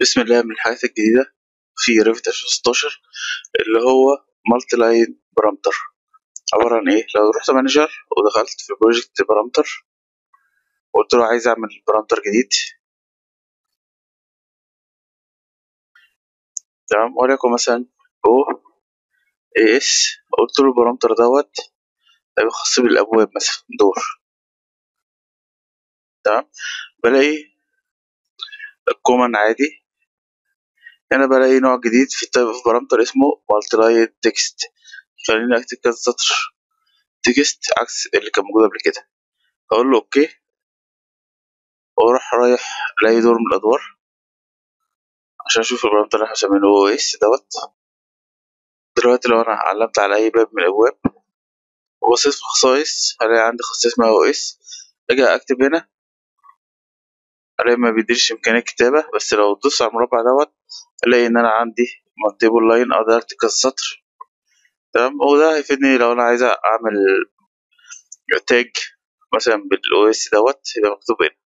بسم الله من الحاجات الجديدة في ريفت 2016 اللي هو مالتي لاين بارامتر عبارة عن ايه لو رحت مانجر ودخلت في بروجكت بارامتر وقلت له عايز اعمل بارامتر جديد تمام وليكن مثلا او اي اس قلت له البارامتر دوت هيبقى خاص بالابواب مثلا دور تمام بلاقي الكومن عادي هنا بلاقي نوع جديد في في بارامتر اسمه مالتي لاين تكست خليني اكتب كذا سطر تكست عكس اللي كان موجود قبل كده اقول له اوكي واروح رايح لاقي دور من الادوار عشان اشوف البارامتر اللي احنا مسمينه او اس دوت دلوقتي لو انا علمت على اي باب من الابواب وبصيت في الخصائص هلاقي عندي خاصية اسمها او اس اجي اكتب هنا الاقي ما بيديش امكانية كتابة بس لو تدوس على المربع دوت الاقي ان انا عندي مالتيبل لاين اقدر اكتب كذا سطر تمام وده هيفيدني لو انا عايز اعمل تاج مثلا بالاو اس دوت يبقى مكتوب هنا